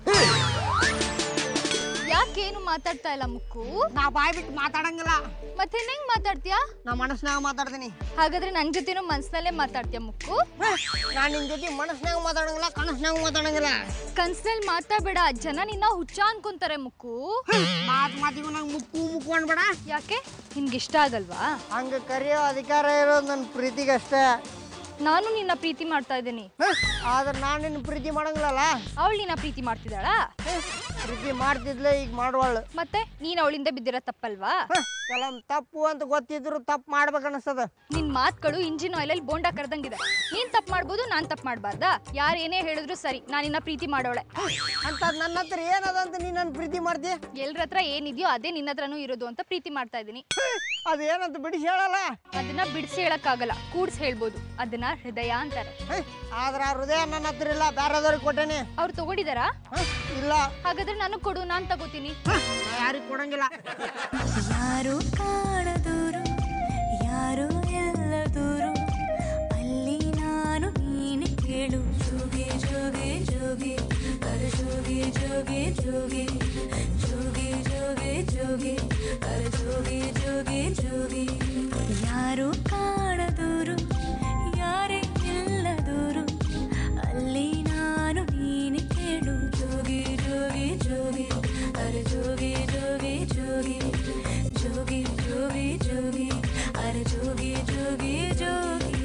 ಯಾಕೇನು ಮಾತಾಡ್ತಾ ಇಲ್ಲ ಮುಕ್ಕು ನಾ ಬಾಯ್ ಬಿಟ್ಟು ಮಾತಾಡಂಗಿಲ್ಲ ಮತ್ತೆ ಹೆಂಗ್ ಮಾತಾಡ್ತೀಯಾ ನಾ ಮನಸ್ನಾಗ ಮಾತಾಡ್ತೀನಿ ಹಾಗಾದ್ರೆ ನನ್ ಜೊತೆನೂ ಮನ್ಸ್ನಲ್ಲೇ ಮಾತಾಡ್ತೀಯ ಮುಕ್ಕು ನಾನು ನಿನ್ ಜೊತೆ ಮನಸ್ನಾಗ ಮಾತಾಡಂಗಿಲ್ಲ ಕನಸ್ನಾಗ ಮಾತಾಡಂಗಿಲ್ಲ ಕನ್ಸ್ನಲ್ಲಿ ಮಾತಾಡ್ಬೇಡ ಜನ ನಿನ್ನ ಹುಚ್ಚ ಅನ್ಕೊಂತಾರೆ ಮುಕ್ಕು ಮಾತ್ ಮಾತಿಗೂ ನಂಗೆ ಮುಕ್ಕು ಮುಕ್ಕು ಅನ್ಬೇಡ ಯಾಕೆ ನಿನ್ಗೆ ಇಷ್ಟ ಆಗಲ್ವಾ ಹಂಗ ಕರೆಯೋ ಅಧಿಕಾರ ಇರೋದು ನನ್ನ ಪ್ರೀತಿಗಷ್ಟೇ ನಾನು ನಿನ್ನ ಪ್ರೀತಿ ಮಾಡ್ತಾ ಇದ್ದೀನಿ ಆದ್ರೆ ನಾನು ನಿನ್ನ ಪ್ರೀತಿ ಮಾಡಂಗಿಲ್ಲಲ್ಲ ಅವಳು ನಿನ್ನ ಪ್ರೀತಿ ಮಾಡ್ತಿದ್ದಾಳಾ ಪ್ರೀತಿ ಮಾಡ್ತಿದ್ಲೆ ಈಗ ಮಾಡುವಳು ಮತ್ತೆ ನೀನ್ ಅವಳಿಂದ ಬಿದ್ದಿರೋ ತಪ್ಪಲ್ವಾ ಕೆಲವೊಂದು ತಪ್ಪು ಅಂತ ಗೊತ್ತಿದ್ರು ತಪ್ಪು ಮಾಡ್ಬೇಕನ್ನಿಸ್ತದ ನಿನ್ ಮಾತ್ಗಳು ಇಂಜಿನ್ ಆಯಿಲಲ್ಲಿ ಬೋಂಡ ಕರೆದಂಗಿದೆ ನೀನ್ ತಪ್ಪು ಮಾಡ್ಬೋದು ನಾನ್ ತಪ್ಪು ಮಾಡ್ಬಾರ್ದಾ ಯಾರು ಏನೇ ಹೇಳಿದ್ರು ಸರಿ ನಾನು ನಿನ್ನ ಪ್ರೀತಿ ಮಾಡೋಳೆ ಅಂತ ನನ್ನ ಹತ್ರ ಏನದ ಅಂತ ನೀನು ನನ್ನ ಪ್ರೀತಿ ಮಾಡ್ತಿ ಎಲ್ರ ಹತ್ರ ಏನಿದೆಯೋ ಅದೇ ನಿನ್ನ ಹತ್ರನೂ ಇರೋದು ಅಂತ ಪ್ರೀತಿ ಮಾಡ್ತಾ ಇದ್ದೀನಿ ಅದೇನಂತ ಬಿಡಿಸಿ ಹೇಳಲ್ಲ ಅದನ್ನ ಬಿಡಿಸಿ ಹೇಳಕ್ಕಾಗಲ್ಲ ಕೂಡ್ಸ್ ಹೇಳ್ಬೋದು ಅದನ್ನ ಹೃದಯ ಅಂತಾರೆ ಹೇ, ಆದ್ರೆ ಆ ಹೃದಯ ನನ್ನ ಹತ್ರ ಇಲ್ಲ ಬೇರೆದವ್ರಿಗೆ ಕೊಟ್ಟೇನೆ ಅವ್ರು ತಗೊಂಡಿದಾರಾ ಹ? ಇಲ್ಲ ಹಾಗಾದ್ರೆ ನನಗ್ ಕೊಡು ನಾನ್ ತಗೋತೀನಿ ಯಾರಿಗೆ ಕೊಡಂಗಿಲ್ಲ ಯಾರು ಕಾಣದೂರು ಯಾರು ಎಲ್ಲ ದೂರು ಅಲ್ಲಿ ನಾನು ನೀನೆ ಕೇಳು ಜೋಗಿ ಜೋಗಿ ಜೋಗಿ ಕರ ಜೋಗಿ ಜೋಗಿ ಜೋಗಿ ಜೋಗಿ ಜೋಗಿ ಜೋಗಿ ಕರ ಜೋಗಿ ಜೋಗಿ ಜೋಗಿ ಯಾರು ಕಾಣದೂರು ಯಾರೇ ಇಲ್ಲ ದೂರು ಅಲ್ಲಿ ನಾನು ನೀನೆ ಕೇಳು ಜೋಗಿ ಜೋಗಿ ಜೋಗಿ ಅರೆ ಜೋಗಿ ಜೋಗಿ ಜೋಗಿ ಜೋಗಿ ಜೋಗಿ ಜೋಗಿ ಅರೆ ಜೋಗಿ ಜೋಗಿ ಜೋಗಿ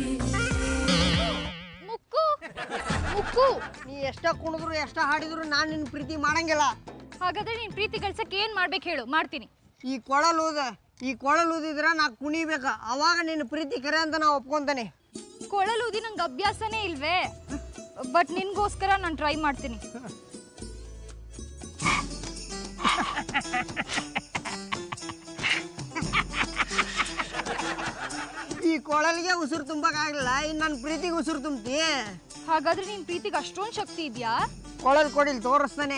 ಮುಕ್ಕು ಮುಕ್ಕು ನೀ ಎಷ್ಟ ಕುಣಿದ್ರು ಎಷ್ಟ ಹಾಡಿದ್ರು ನಾನು ನಿನ್ನ ಪ್ರೀತಿ ಮಾಡಂಗಿಲ್ಲ ಹಾಗಾದ್ರೆ ನೀನ್ ಪ್ರೀತಿ ಗಳಿಸಕ್ಕೆ ಏನ್ ಮಾಡ್ಬೇಕು ಹೇಳು ಮಾಡ್ತೀನಿ ಈ ಕೊಳಲು ಊದ ಈ ಕೊಳಲು ಊದಿದ್ರೆ ನಾ ಕುಣಿಬೇಕ ಅವಾಗ ನಿನ್ನ ಪ್ರೀತಿ ಕರೆ ಅಂತ ನಾ ಒಪ್ಕೊಂತಾನೆ ಕೊಳಲು ಊದಿ ನಂಗೆ ಅಭ್ಯಾಸನೇ ಇಲ್ವೇ ಬಟ್ ನಿನ್ಗೋಸ್ಕರ ನಾನು ಟ್ರೈ ಮಾಡ್ತೀನಿ ಈ ಕೊಳಲಿಗೆ ಉಸಿರು ತುಂಬಕ್ಕಾಗಲಿಲ್ಲ ಇನ್ನು ನನ್ನ ಪ್ರೀತಿಗೆ ಉಸಿರು ತುಂಬ್ತಿ ಹಾಗಾದ್ರೆ ನಿನ್ ಪ್ರೀತಿಗೆ ಅಷ್ಟೊಂದು ಶಕ್ತಿ ಇದೆಯಾ ಕೊಳಲ್ ಕೊಡಿಲ್ ತೋರಿಸ್ತಾನೆ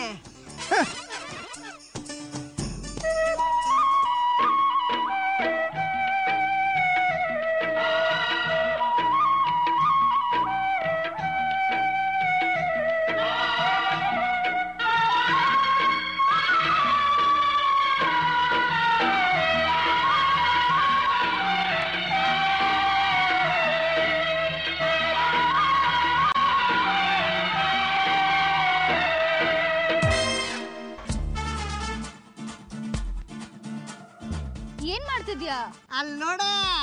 ಏನ್ ಮಾಡ್ತಿದ್ಯಾ ಅಲ್ಲಿ ನೋಡ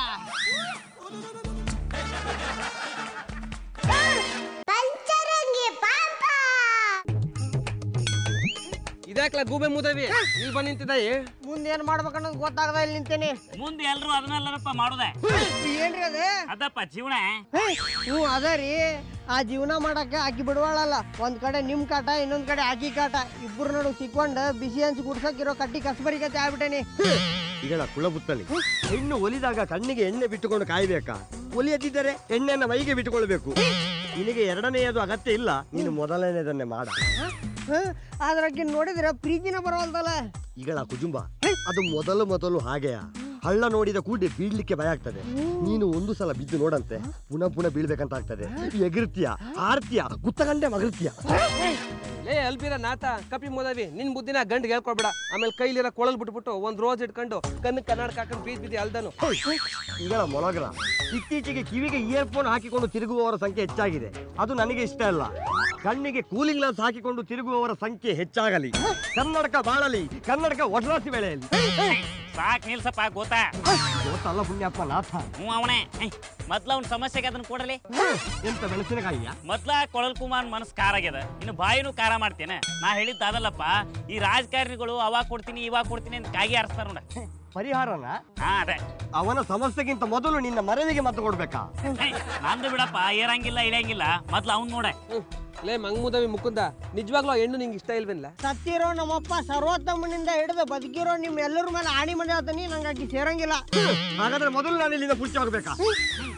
ಇದ್ಯಾಕ್ಲ ಗೂಬೆ ಮುದವಿ ಇಲ್ಲಿ ಬಂದ್ ನಿಂತಿದ್ದಾಯಿ ಮುಂದೆ ಏನ್ ಮಾಡ್ಬೇಕನ್ನೋದು ಗೊತ್ತಾಗದ ಇಲ್ಲಿ ನಿಂತೇನೆ ಮುಂದೆ ಎಲ್ರು ಅದನ್ನೆಲ್ಲಪ್ಪ ಮಾಡೋದೆ ಏನ್ರಿ ಅದೇ ಅದಪ್ಪ ಜೀವನ ಹ್ಞೂ ಅದ ರೀ ಆ ಜೀವನ ಮಾಡಕ್ಕೆ ಆಕಿ ಬಿಡವಾಳಲ್ಲ ಒಂದ್ ಕಡೆ ನಿಮ್ ಕಾಟ ಇನ್ನೊಂದ್ ಕಡೆ ಆಕಿ ಕಾಟ ಇಬ್ಬರು ನಡು ಸಿಕ್ಕೊಂಡ್ ಬಿಸಿ ಹಂಚಿ ಗುಡ್ಸಕ್ಕಿರೋ ಕಟ್ಟಿ ಕಸ್ಬರಿಗತೆ ಆಗ್ಬಿಟ್ಟೇನಿ ಈಗಳ ಕುಳ್ಳ ಪುತ್ತಳಿ ಹೆಣ್ಣು ಒಲಿದಾಗ ಕಣ್ಣಿಗೆ ಎಣ್ಣೆ ಬಿಟ್ಟುಕೊಂಡು ಕಾಯ್ಬೇಕಾ ಒಲಿಯದಿದ್ದರೆ ಎಣ್ಣೆಯನ್ನ ಮೈಗೆ ಬಿಟ್ಟುಕೊಳ್ಬೇಕು ನಿನಗೆ ಎರಡನೆಯದು ಅಗತ್ಯ ಇಲ್ಲ ನೀನು ಮೊದಲನೇದನ್ನೇ ಮಾಡ ಆದ್ರೆ ಆಕಿ ನೋಡಿದ್ರೆ ಪ್ರೀತಿನ ಬರವಲ್ದಲ್ಲ ಈಗಳ ಕುಜುಂಬ ಅದು ಮೊದಲು ಮೊದಲು ಹಾಗೆಯ ಹಳ್ಳ ನೋಡಿದ ಕೂಡಿ ಬೀಳ್ಲಿಕ್ಕೆ ಭಯ ಆಗ್ತದೆ ನೀನು ಒಂದು ಸಲ ಬಿದ್ದು ನೋಡಂತೆ ಪುನಃ ಪುನಃ ಬೀಳ್ಬೇಕಂತ ಆಗ್ತದೆ ಎಗರ್ತೀಯ ಆರ್ತಿಯ ಗುತ್ತಗಂಡೆ ಮಗರ್ತೀಯ ಲೇ ಅಲ್ಬಿರ ನಾತ ಕಪಿ ಮುದವಿ ನಿನ್ ಬುದ್ಧಿನ ಗಂಡ್ ಹೇಳ್ಕೊಬೇಡ ಆಮೇಲೆ ಕೈಲಿರೋ ಕೊಳಲ್ ಬಿಟ್ಬಿಟ್ಟು ಒಂದ್ ರೋಜ್ ಇಟ್ಕೊಂಡು ಕಣ್ಣು ಕನ್ನಡಕ ಹಾಕೊಂಡು ಬೀದ್ ಬಿದ್ದಿ ಅಲ್ದನು ಈಗಳ ಮೊಳಗ್ರ ಇತ್ತೀಚೆಗೆ ಕಿವಿಗೆ ಇಯರ್ಫೋನ್ ಹಾಕಿಕೊಂಡು ತಿರುಗುವವರ ಸಂಖ್ಯೆ ಹೆಚ್ಚಾಗಿದೆ ಅದು ನನಗೆ ಇಷ್ಟ ಇಲ್ಲ ಕಣ್ಣಿಗೆ ಕೂಲಿಂಗ್ ಗ್ಲಾಸ್ ಹಾಕಿಕೊಂಡು ತಿರುಗುವವರ ಸಂಖ್ಯೆ ಹೆಚ್ಚಾಗಲಿ ಕನ್ನಡಕ ಬಾಳಲಿ ಕನ್ನಡಕ ಒಡರಾಸಿ ಬೆಳೆಯಲಿ ಸಾಕ್ ನಿಲ್ಸಪ್ಪ ಗೊತ್ತಾ ಗೊತ್ತಲ್ಲ ಪುಣ್ಯಪ್ಪ ನಾಥ ಹ್ಞೂ ಅವನೇ ಮೊದ್ಲ ಅವ್ನ ಸಮಸ್ಯೆಗೆ ಅದನ್ನ ಕೊಡಲಿ ಎಂತ ಮೆಣಸಿನಕಾಯಿಯ ಮೊದ್ಲ ಕೊಳಲ್ ಕುಮಾರ್ ಮನಸ್ಸು ಖಾರ ಆಗ್ಯದ ಇನ್ನು ಬಾಯಿನೂ ಖಾರ ಮಾಡ್ತೇನೆ ನಾ ಹೇಳಿದ್ದು ಅದಲ್ಲಪ್ಪ ಈ ರಾಜಕಾರಣಿಗಳು ಅವಾಗ ಕೊಡ್ತೀನಿ ಇವಾಗ ಕೊಡ್ತೀನಿ ಅಂತ ಕಾಗಿ ಆರಿಸ್ತಾರ ನೋಡ ಪರಿಹಾರನ ಹಾ ಅದೇ ಅವನ ಸಮಸ್ಯೆಗಿಂತ ಮೊದಲು ನಿನ್ನ ಮರವಿಗೆ ಮದ್ದು ಕೊಡ್ಬೇಕಾ ಹೇ, ನಂದು ಬಿಡಪ್ಪ ಏರಂಗಿಲ್ಲ ಇಳಿಯಂಗಿಲ್ಲ ಮೊದ್ಲು ಅವ್ನ್ ನೋಡೆ ಲೇ ಮಂಗ್ ಮುದವಿ ಮುಕುಂದ ನಿಜವಾಗ್ಲೂ ಆ ಹೆಣ್ಣು ನಿಂಗೆ ಇಷ್ಟ ಇಲ್ವೇನ್ಲ ಸತ್ತಿರೋ ನಮ್ಮಪ್ಪ ಸರ್ವೋತ್ತಮನಿಂದ ಹಿಡಿದು ಬದುಕಿರೋ ನಿಮ್ ಎಲ್ಲರ ಮೇಲೆ ಆಣಿ ಮನೆ ಆತನಿ ನಂಗೆ ಆಕಿ ಸೇರಂಗಿಲ್ಲ ಹಾಗಾದ್ರೆ ಮೊದಲು ನಾನು ಇಲ್ಲಿಂದ ಪುಷ್ಟಿ ಹೋಗ್ಬೇಕಾ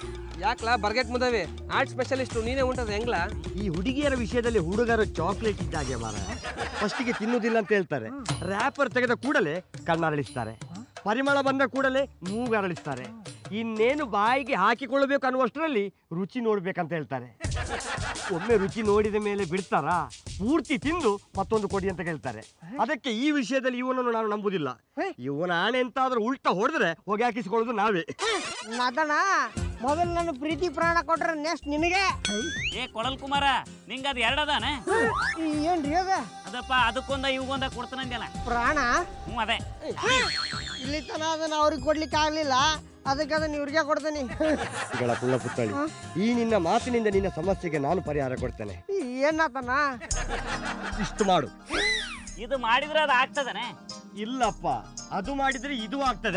ಯಾಕ್ಲಾ ಬರ್ಗೆಟ್ ಮುದವಿ ಆರ್ಟ್ ಸ್ಪೆಷಲಿಸ್ಟು ನೀನೇ ಉಂಟದ ಹೆಂಗ್ಲಾ ಈ ಹುಡುಗಿಯರ ವಿಷಯದಲ್ಲಿ ಹುಡುಗರು ಚಾಕ್ಲೇಟ್ ಇದ್ದಾಗೆ ಮಾರ ಫಸ್ಟಿಗೆ ತಿನ್ನುವುದಿಲ್ಲ ಅಂತ ಹೇಳ್ತಾರೆ ರ್ಯಾಪರ್ ತೆಗೆದ ಕೂಡಲೇ ಕಣ್ಣರಳಿಸ್ತಾರೆ ಪರಿಮಳ ಬಂದ ಕೂಡಲೇ ಮೂಗರಳಿಸ್ತಾರೆ ಇನ್ನೇನು ಬಾಯಿಗೆ ಹಾಕಿಕೊಳ್ಳಬೇಕು ಅನ್ನುವಷ್ಟರಲ್ಲಿ ರುಚಿ ನೋಡ್ಬೇಕಂತ ಹೇಳ್ತಾರೆ ಒಮ್ಮೆ ರುಚಿ ನೋಡಿದ ಮೇಲೆ ಬಿಡ್ತಾರಾ ಪೂರ್ತಿ ತಿಂದು ಮತ್ತೊಂದು ಕೊಡಿ ಅಂತ ಕೇಳ್ತಾರೆ ಅದಕ್ಕೆ ಈ ವಿಷಯದಲ್ಲಿ ಇವನನ್ನು ನಾನು ನಂಬುದಿಲ್ಲ ಇವನ ಆಣೆ ಎಂತಾದ್ರೂ ಉಲ್ಟಾ ಹೊಡೆದ್ರೆ ಹೊಗೆ ಹಾಕಿಸಿಕೊಳ್ಳೋದು ನಾವೇ ನಾದಣ್ಣ ಮೊದಲು ನನ್ನ ಪ್ರೀತಿ ಪ್ರಾಣ ಕೊಟ್ರೆ ನೆಕ್ಸ್ಟ್ ನಿನಗೆ ಏ ಕೊಳಲ್ ಕುಮಾರ ನಿಂಗೆ ಅದು ಎರಡದಾನೆ ಈ ಏನ್ರಿ ಅದ ಅದಪ್ಪ ಅದಕ್ಕೊಂದ ಇವ್ಗೊಂದ ಕೊಡ್ತಾನಂದ್ಯಲ್ಲ ಪ್ರಾಣ ಹ್ಞೂ ಅದೇ ಇಲ್ಲಿ ತನ ಅದನ್ನ ಅವ್ರಿಗೆ ಕೊಡ್ಲಿಕ್ಕೆ ಆಗ್ಲಿಲ್ಲ ಅದಕ್ಕೆ ಅದನ್ನ ಇವ್ರಿಗೆ ಕೊಡ್ತೀನಿ ಗಳ ಪುಳ್ಳ ಪುತ್ತಳಿ ಈ ನಿನ್ನ ಮಾತಿನಿಂದ ನಿನ್ನ ಸಮಸ್ಯೆಗೆ ನಾನು ಪರಿಹಾರ ಕೊಡ್ತೇನೆ ಏನಾತನ ಇಷ್ಟು ಮಾಡು ಇದು ಮಾಡಿದ್ರೆ ಅದು ಆಗ್ತದನೆ ಇಲ್ಲಪ್ಪ ಅದು ಮಾಡಿದ್ರೆ ಇದು ಆಗ್ತದೆ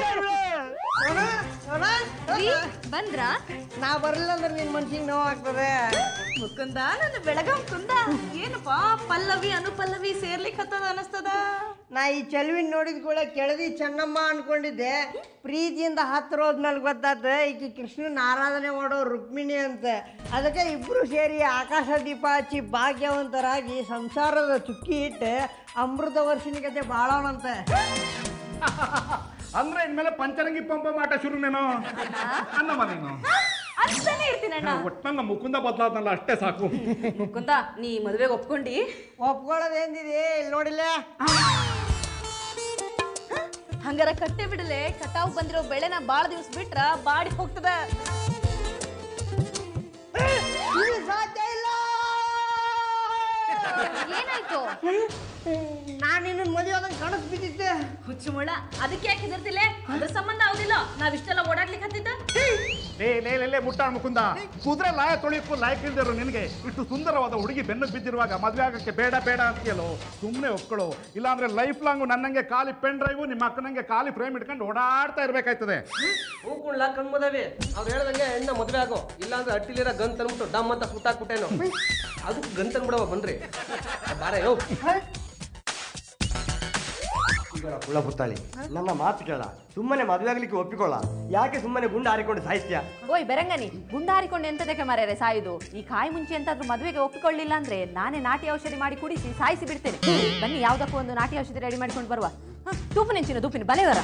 ಬಂದ್ರಾ ನಾ ಬರಲಿಲ್ಲ ಅಂದ್ರೆ ನಿನ್ ಮನ್ಸಿಗೆ ನೋವು ಆಗ್ತದೆ ಮುಕುಂದ ನನ್ನ ಬೆಳಗಾಂ ಕುಂದ ಏನಪ್ಪ ಪಲ್ಲವಿ ಅನುಪಲ್ಲವಿ ಸೇರ್ಲಿಕ್ಕೆ ಹತ್ತದ ಅನಸ್ತದ ನಾ ಈ ಚೆಲುವಿನ ನೋಡಿದ ಕೂಡ ಕೆಳದಿ ಚೆನ್ನಮ್ಮ ಅನ್ಕೊಂಡಿದ್ದೆ ಪ್ರೀತಿಯಿಂದ ಹತ್ರ ಹೋದ್ಮೇಲೆ ಗೊತ್ತಾತ ಈಕಿ ಕೃಷ್ಣನ ಆರಾಧನೆ ಮಾಡೋ ರುಕ್ಮಿಣಿ ಅಂತ ಅದಕ್ಕೆ ಇಬ್ರು ಸೇರಿ ಆಕಾಶ ದೀಪ ಹಚ್ಚಿ ಭಾಗ್ಯವಂತರಾಗಿ ಸಂಸಾರದ ಚುಕ್ಕಿ ಇಟ್ಟು ಅಮೃತ ವರ್ಷಿನ ಕತೆ ಬಾಳೋಣಂತೆ ಅಂದ್ರೆ ಇನ್ಮೇಲೆ ಪಂಚರಂಗಿ ಪಂಪ ಮಾಟ ಶುರು ನೀನು ಅನ್ನಮ್ಮ ನೀನು ಅಷ್ಟೇ ಇರ್ತೀನಣ್ಣ ಒಟ್ಟನ್ನ ಮುಕುಂದ ಬದಲಾದ್ನಲ್ಲ ಅಷ್ಟೇ ಸಾಕು ಮುಕುಂದ ನೀ ಮದುವೆಗೆ ಒಪ್ಕೊಂಡಿ ಒಪ್ಕೊಳ್ಳೋದೇಂದಿದೆ ಇಲ್ಲಿ ನೋಡಿಲ್ಲ ಹಂಗಾರ ಕಟ್ಟೆ ಬಿಡಲೆ ಕಟಾವ್ ಬಂದಿರೋ ಬೆಳೆನ ಬಾಳ ದಿವ್ಸ ಬಿಟ್ರ ಬಾಡಿ ಹೋಗ್ತದ ಇದು ಸಾಧ್ಯ ಇಲ್ಲ ಏನಾಯ್ತು ನಾನು ನಿನ್ನ ಮದುವೆ ಆದಂಗೆ ಕನಸು ಬಿದ್ದಿದ್ದೆ ಹುಚ್ಚು ಮುಳ್ಳ ಅದಕ್ಕೆ ಯಾಕೆ ಹೆದರ್ತಿಲ್ಲ ಅದ್ರ ಸಂಬಂಧ ಆಗುದಿಲ್ಲ ನಾವ್ ಇಷ್ಟೆಲ್ಲ ಓಡಾಡ್ಲಿಕ್ಕೆ ಹತ್ತಿದ್ದ ಲೇ ಲೇ ಲೇ, ಲೇ ಮುಟ್ಟಾಣ ಮುಕುಂದ ಕುದುರೆ ಲಾಯ ತೊಳಿಯಕ್ಕೂ ಲಾಯಕ್ ಇಲ್ದಿರೋ ನಿನಗೆ ಇಷ್ಟು ಸುಂದರವಾದ ಹುಡುಗಿ ಬೆನ್ನು ಬಿದ್ದಿರುವಾಗ ಮದುವೆ ಆಗಕ್ಕೆ ಬೇಡ ಬೇಡ ಅಂತೀಯಲ್ಲೋ ಸುಮ್ಮನೆ ಒಪ್ಕೊಳ್ಳೋ ಇಲ್ಲಾಂದ್ರೆ ಲೈಫ್ ಲಾಂಗ್ ನನ್ನಂಗೆ ಖಾಲಿ ಪೆನ್ ಡ್ರೈವು ನಿಮ್ಮ ಅಕ್ಕನಂಗೆ ಖಾಲಿ ಫ್ರೇಮ್ ಇಟ್ಕೊಂಡು ಓಡಾಡ್ತಾ ಇರ್ಬೇಕಾಯ್ತದೆ ಹೂಕುಣ್ಲ ಕಣ್ಮುದವಿ ಅವ್ರು ಹೇಳ್ದಂಗೆ ಹೆಣ್ಣ ಮದುವೆ ಆಗೋ ಇಲ್ಲಾಂದ್ರೆ ಅಟ್ಟಿಲಿರೋ ಗನ್ ತಂದ್ಬಿಟ್ಟು ಡಮ್ ಅಂತ ಸುಟ್ಟಾಕ್ಬಿಟ್ಟೇನು ಅದು ಗನ್ ತಂದ್ಬಿಡವ ಬನ್ರಿ ಬಾರ ಯೋ ಗಳ ಪುಳ್ಳ ಪುತ್ತಳಿ ನನ್ನ ಮಾತು ಕೇಳ ಸುಮ್ಮನೆ ಮದುವೆ ಆಗ್ಲಿಕ್ಕೆ ಒಪ್ಪಿಕೊಳ್ಳ ಯಾಕೆ ಸುಮ್ಮನೆ ಗುಂಡು ಹಾರಿಕೊಂಡು ಸಾಹಿತ್ಯ ಓಯ್ ಬೆರಂಗನಿ ಗುಂಡಾರಿಕೊಂಡು ಎಂತದಕ್ಕೆ ಮಾರ್ಯಾರೆ ಸಾಯುದು ಈ ಕಾಯಿ ಮುಂಚೆ ಎಂತಾದ್ರೂ ಮದುವೆಗೆ ಒಪ್ಪಿಕೊಳ್ಳಿಲ್ಲ ಅಂದ್ರೆ ನಾನೇ ನಾಟಿ ಔಷಧಿ ಮಾಡಿ ಕುಡಿಸಿ ಸಾಯಿಸಿ ಬಿಡ್ತೇನೆ ಬನ್ನಿ ಯಾವ್ದಕ್ಕೂ ಒಂದು ನಾಟಿ ಔಷಧಿ ರೆಡಿ ಮಾಡ್ಕೊಂಡು ಬರುವ ಹ, ತೂಪು ನೆಂಚಿನ ತೂಪಿನ ಬಲೆವರ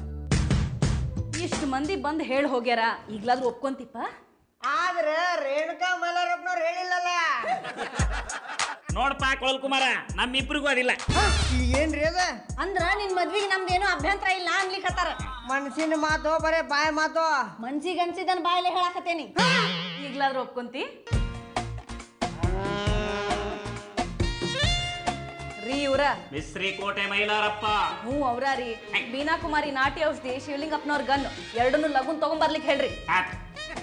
ಇಷ್ಟು ಮಂದಿ ಬಂದ್ ಹೇಳಿ ಹೋಗ್ಯಾರ ಈಗ್ಲಾದ್ರೂ ಒಪ್ಕೊಂತಿಪ್ಪ ಆದ್ರೆ ರೇಣುಕಾ ಮೈಲಾರಪ್ಪನವ್ರು ಹೇಳಿಲ್ಲಲ್ಲ ನೋಡಪ್ಪ ಕೊಳಲ್ ಕುಮಾರ ನಮ್ಮಿಬ್ರಿಗೂ ಅದಿಲ್ಲ ಏನ್ರಿ ಅದ ಅಂದ್ರ ನಿನ್ ಮದ್ವಿಗೆ ನಮ್ದೇನು ಅಭ್ಯಂತರ ಇಲ್ಲ ಅನ್ಲಿಕ್ಕೆ ಹತ್ತಾರ ಮನಸ್ಸಿನ ಮಾತು ಬರೇ ಬಾಯಿ ಮಾತು ಮನ್ಸಿಗೆ ಅನ್ಸಿದನ್ ಬಾಯಲ್ಲೇ ಹೇಳಾಕತ್ತೇನಿ ಈಗ್ಲಾದ್ರೂ ಒಪ್ಕೊಂತಿ ರೀ ಇವ್ರ ಮಿಸ್ರಿ ಕೋಟೆ ಮೈಲಾರಪ್ಪ ಹ್ಞೂ ಅವ್ರ ರೀ ಬೀನಾ ಕುಮಾರಿ ನಾಟಿ ಔಷಧಿ ಶಿವಲಿಂಗಪ್ಪನವ್ರ ಗನ್ ಎರಡನ್ನೂ ಲಗುನ್ ತಗೊಂಬರ್ಲಿಕ್ಕೆ ಹೇಳ್ರಿ ಆತ್.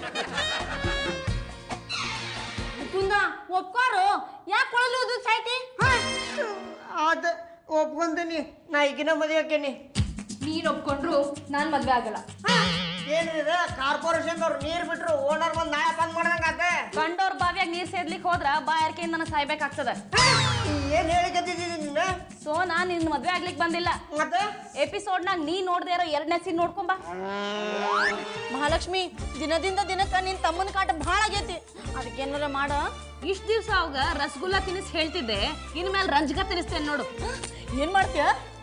ಮುಕುಂದ ಒಪ್ಕೋರು ಯಾಕೆ ಕೊಳಲು ಸಾಯ್ತಿ ಆತ ಒಪ್ಕೊಂತೀನಿ ನಾ ಈಗಿನ ಮದುವೆ ಆಕೇನಿ ನೀನ್ ಒಪ್ಕೊಂಡ್ರು ನಾನ್ ಮದ್ವೆ ಆಗಲ್ಲ ಏನ್ರಿ ಇದು ಕಾರ್ಪೊರೇಷನ್ ಅವ್ರು ನೀರ್ ಬಿಟ್ರು ಓನರ್ ಬಂದ್ ನಾಳೆ ಬಂದ್ ಮಾಡ್ದಂಗ ಆತೆ ಕಂಡೋರ್ ಬಾವಿಯಾಗ ನೀರ್ ಸೇದ್ಲಿಕ್ಕೆ ಹೋದ್ರ ಬಾಯಾರಿಕೆಯಿಂದ ನಾನು ಸಾಯ್ಬೇಕಾಗ್ತದ ಏನ್ ಹೇಳಿಕತ್ತಿದ್ದೀನಿ ನಿನ್ನ ಸೊ ನಾನ್ ನಿನ್ ಮದ್ವೆ ಆಗ್ಲಿಕ್ಕೆ ಬಂದಿಲ್ಲ ಮತ್ತೆ ಎಪಿಸೋಡ್ನಾಗ ನೀ ನೋಡ್ದೆ ಇರೋ ಎರಡನೇ ಸೀನ್ ನೋಡ್ಕೊಂಬ ಮಹಾಲಕ್ಷ್ಮಿ ದಿನದಿಂದ ದಿನಕ್ಕ ನಿನ್ ತಮ್ಮನ ಕಾಟ ಭಾಳ ಆಗೈತಿ ಅದಕ್ಕೇನಾರ ಮಾಡ ಇಷ್ಟ ದಿವ್ಸ ಅವಾಗ ರಸಗುಲ್ಲ ತಿನ್ನಿಸ್ ಹೇಳ್ತಿದ್ದೆ ಇನ್ಮೇಲೆ ರಂಜಕ ತಿನ್ನಿಸ್ತೇನೆ ನೋಡು ಏನ್ ಮಾಡ್ತೀಯ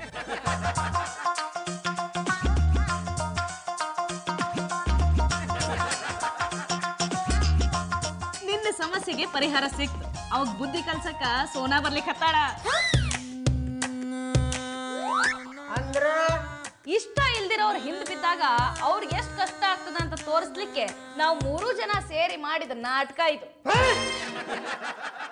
ನಿನ್ನ ಸಮಸ್ಯೆಗೆ ಪರಿಹಾರ ಸಿಕ್ತು ಅವಾಗ ಬುದ್ಧಿ ಕಲ್ಸಕ್ಕ ಸೋನಾ ಬರ್ಲಿಕ್ಕೆ ಹತ್ತಾಳ ಅಂದ್ರ ಇಷ್ಟ ಇಲ್ದಿರೋರ್ ಹಿಂದ್ ಬಿದ್ದಾಗ ಅವ್ರಿಗೆ ಎಷ್ಟು ಕಷ್ಟ ಆಗ್ತದ ಅಂತ ತೋರಿಸ್ಲಿಕ್ಕೆ ನಾವು ಮೂರು ಜನ ಸೇರಿ ಮಾಡಿದ ನಾಟಕ ಇದು